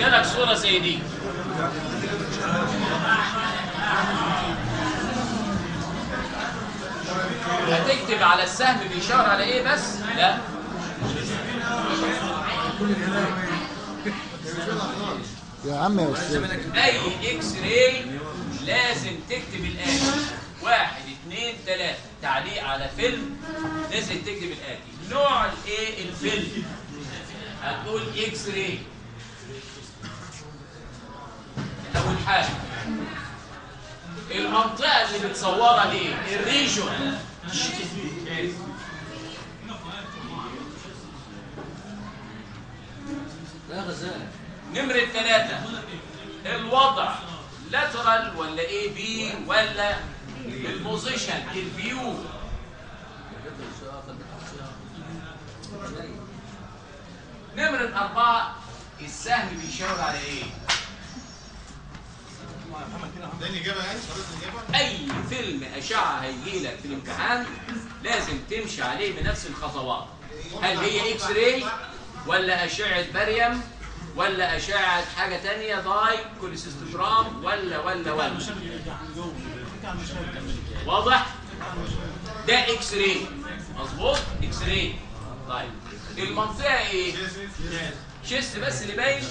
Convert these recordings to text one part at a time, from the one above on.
جالك صورة زي دي هتكتب على السهم بيشاور على ايه بس؟ لا يا عم يا استاذ اي اكس راي لازم تكتب الاتي واحد اثنين ثلاثة تعليق على فيلم لازم تكتب الاتي نوع الايه الفيلم هتقول اكس راي اول حاجة المنطقة اللي بتصورها ايه الريجون نمرة ثلاثة الوضع لاترال ولا اي بي ولا البوزيشن الفيو نمرة أربعة السهم بيشاور على ايه؟ ده الإجابة يعني خلاص الإجابة أي فيلم أشعة هيجي لك في الامتحان لازم تمشي عليه بنفس الخطوات هل هي اكس راي ولا أشعة بريم ولا أشعة حاجة تانية داي كوليسيستوجرام ولا ولا ولا واضح؟ ده اكس راي مظبوط؟ اكس راي طيب المنطقة ايه؟ شيست بس اللي باين؟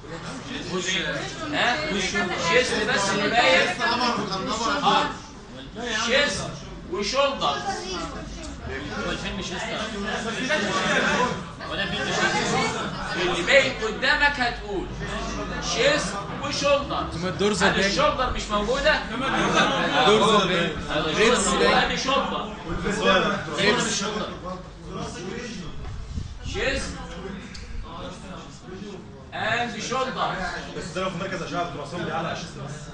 ها؟ شيست بس اللي باين؟ اه شيست وشولدر اللي باين قدامك هتقول شيست وشولدر الدورزة هل باين. الشولدر مش موجودة؟ دورزة باين ريبس باين هذه شولدر ريبس شيست اند شولدر بس ده لو في مركز أشعة التراثون بيعلق على الشيست بس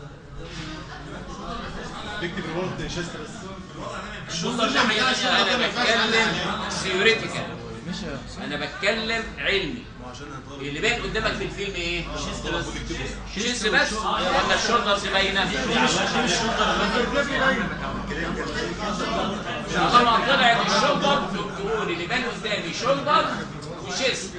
بيكتب ريبورت شيست بس الشولدر ده حاجة انا بتكلم ثيوريتيكال انا بتكلم علمي اللي باين قدامك في الفيلم ايه؟ شيست بس شيست بس ولا الشولدرز باينه؟ طبعا طلعت الشولدر تقول اللي باين قدامي شولدر وشيست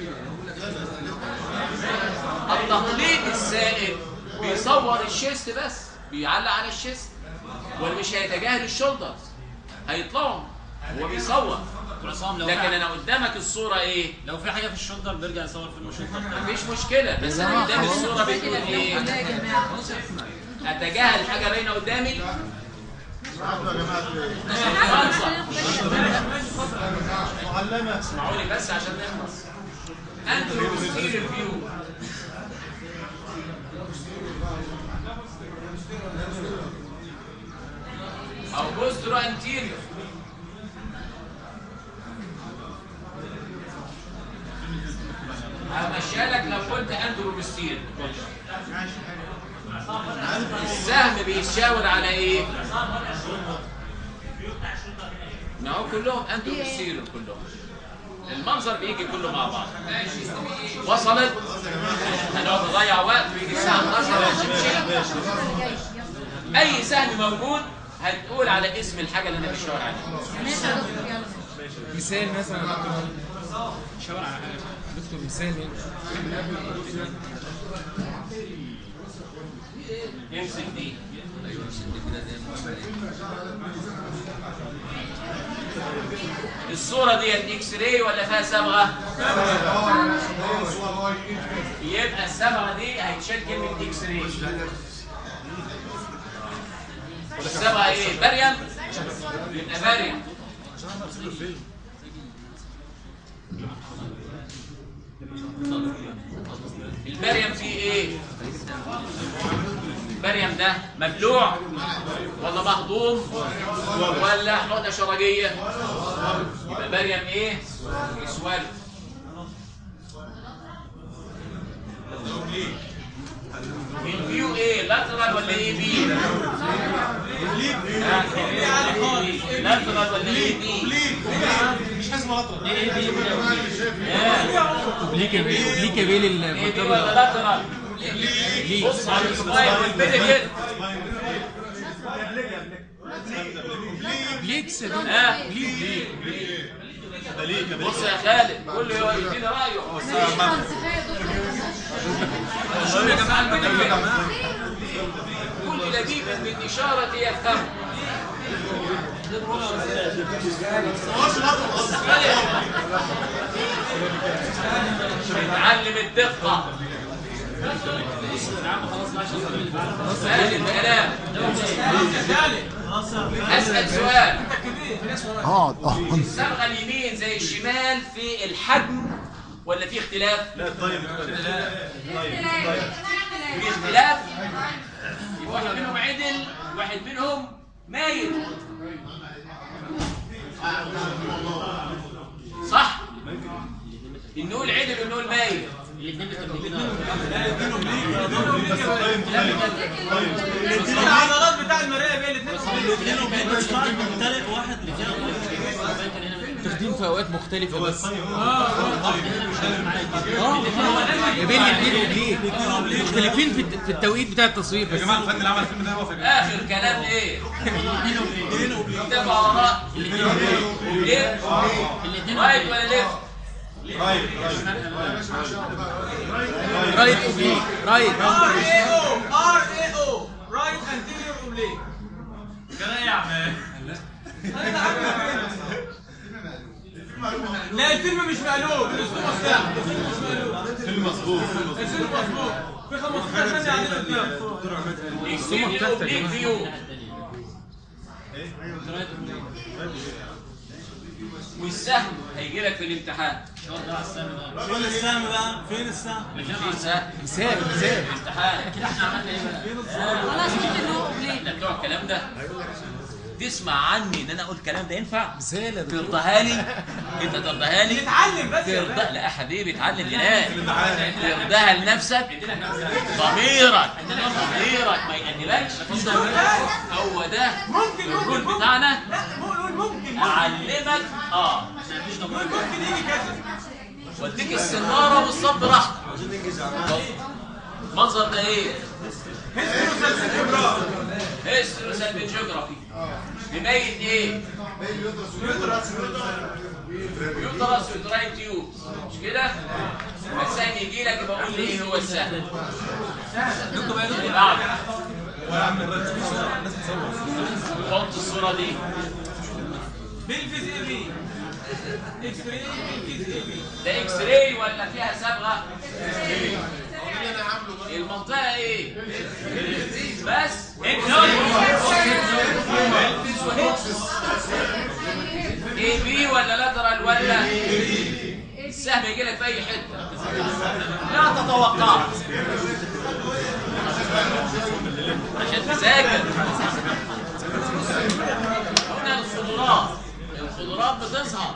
التقليد السائد بيصور الشيست بس بيعلق على الشيست ومش هيتجاهل الشولدرز هيطلعوا هو بيصور عصام لو لكن في انا قدامك الصوره ايه لو في حاجه في الشولدر بيرجع يصور فيلم الشولدر مفيش مشكله بس انا قدامي الصوره بتقول ايه اتجاهل حاجه باينه قدامي معلمة اسمعوني بس عشان نخلص انتوا posterior فيو او بوسترو انتيريور همشيها لك لو قلت اندرو بوستير السهم بيشاور على ايه؟ ما هو كلهم اندرو بوستير كلهم المنظر بيجي كله مع بعض وصلت هنقعد نضيع وقت ويجي الساعه 12 اي سهم موجود هتقول على اسم الحاجه اللي انا بشاور عليها مثال مثلا يا دكتور شاور على حاجه دكتور مثال يعني يمسك دي الصورة دي اكس راي ولا فيها صبغة؟ يبقى الصبغة دي هيتشال كلمة اكس راي الصبغة ايه؟ بريم؟ يبقى بريم البريم فيه ايه؟ البريم ده مبلوع ولا مهضوم ولا حقنة شرجية يبقى بريم ايه؟ اسود الفيو ايه؟ لاترال ولا ايه بي؟ لاترال ولا ايه بي؟ مش حاسس مغطرة اوبليك اوبليك يا بيل ايه بي ولا لاترال؟ بص على السباين والبيلي كده اوبليكس ها بص يا خالد كله يديني رايه يا جماعه كل لبيب بالإشارة يفهم نتعلم الدقة هذا الكلام أسأل سؤال اقعد اقعد الصبغة اليمين زي الشمال في الحجم ولا في اختلاف؟ لا طيب في اختلاف يبقى واحد منهم عدل واحد منهم مايل صح؟ نقول عدل ونقول مايل العضلات بتاع المرايه بين الاثنين تخديم في اوقات مختلفه بس اه بين الاثنين اوبليك مختلفين في الت- في التوقيت بتاع التصوير بس يا جماعه الفن اللي عمل الفيلم ده هو في آخر كلام إيه؟ تبع وراء ليه؟ رايت ولا ليفت؟ رايت رايت اوبليك رايت ار اي او ار اي او رايت انتيريور اوبليك كده يا عم لا الفيلم مش مقلوب الاسلوب مفتاح فيلم مظبوط الفيلم مظبوط في 15 ثانيه عليه قدام اكتب الأوبليك فيو والسهم هيجي لك في الامتحان فين السهم بقى فين السهم في سهم مثال مثال في الامتحان كده احنا عملنا ايه بقى؟ خلاص كده ان هو اوبليك احنا بتوع الكلام ده تسمع عني ان انا اقول الكلام ده ينفع؟ مثال يا دكتور ترضاها لي انت ترضاها لي اتعلم بس يا ترضى لا يا حبيبي اتعلم هناك ترضاها لنفسك ضميرك ضميرك ما يأنبكش هو ده ممكن الرول ممكن بتاعنا ممكن ممكن اعلمك اه ممكن يجي كذا واديك السناره والصب براحتك المنظر ده ايه؟ هيستوري سلبي جيوغرافي بميت ايه؟ يوترس يوتراين تيوب مش كده؟ السهم يجي لك يبقى قول لي ايه هو السهم؟ اللي بعده حط الصوره دي بيلفز اي بي اكس راي بيلفز اي بي ده اكس راي ولا فيها صبغه؟ المنطقه ايه؟ بس اي بي ولا لاترال ولا السهم يجي لك في اي حته لا تتوقع عشان تذاكر هنا الخضروات الخضروات بتظهر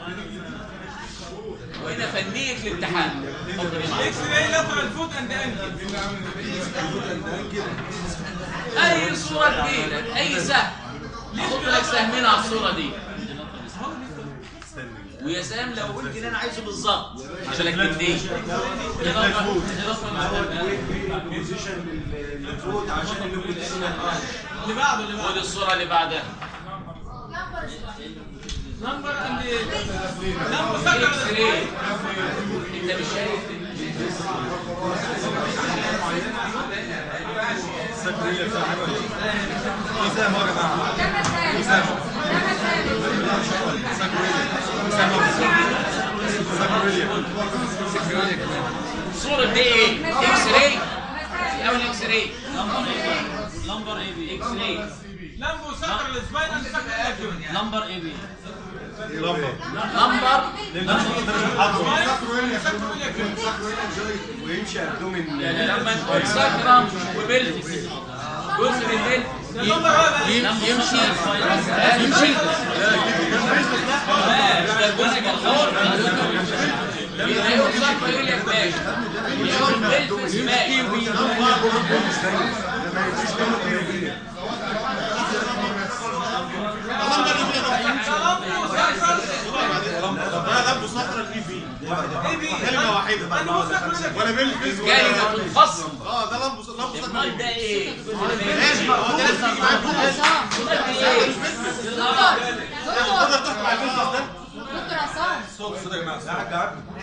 وهنا فنية الامتحان اتفضل يا معلم. اكس راي لاترال فوت اند انكل اي صورة تجيلك اي سهم احط لك سهمين على الصورة دي ويا سلام لو قلت اللي انا عايزه بالظبط مش لك الاثنين اللي بعده اللي خد بعده الصورة اللي بعدها نمبر اند نمبر اكس سكر راي انت مش شايف السكرية بتاع حاجة ولا ايه؟ في سهم اهو يا جماعه الصورة دي ايه؟ اكس راي اول اكس راي نمبر اي بي اكس راي لمبو سكر السباين اند سكر الاكيومن نمبر اي بي لمبر نمبر سكر الاكيومن ويمشي ابدومين يعني لما نقول سكرة وبلفس جزء من البلفس النمبر هو بقى يم- يمشي يمشي ده جزء من الحوار يبقى يقول سكرة يقول لك ماشي يقول بلفس ماشي لمبو سكر ده لمبه صفرا الاي بي اي بي كلمه واحده بقى لمبو سكر الاكيومن ولا بيلفز كلمة تنفصل اه ده لمبه لمبه صفرا امال ده ايه؟ ماشي ما هو ده لازم يجي معاه دكتور دكتور دكتور عصام صوت صوت يا جماعه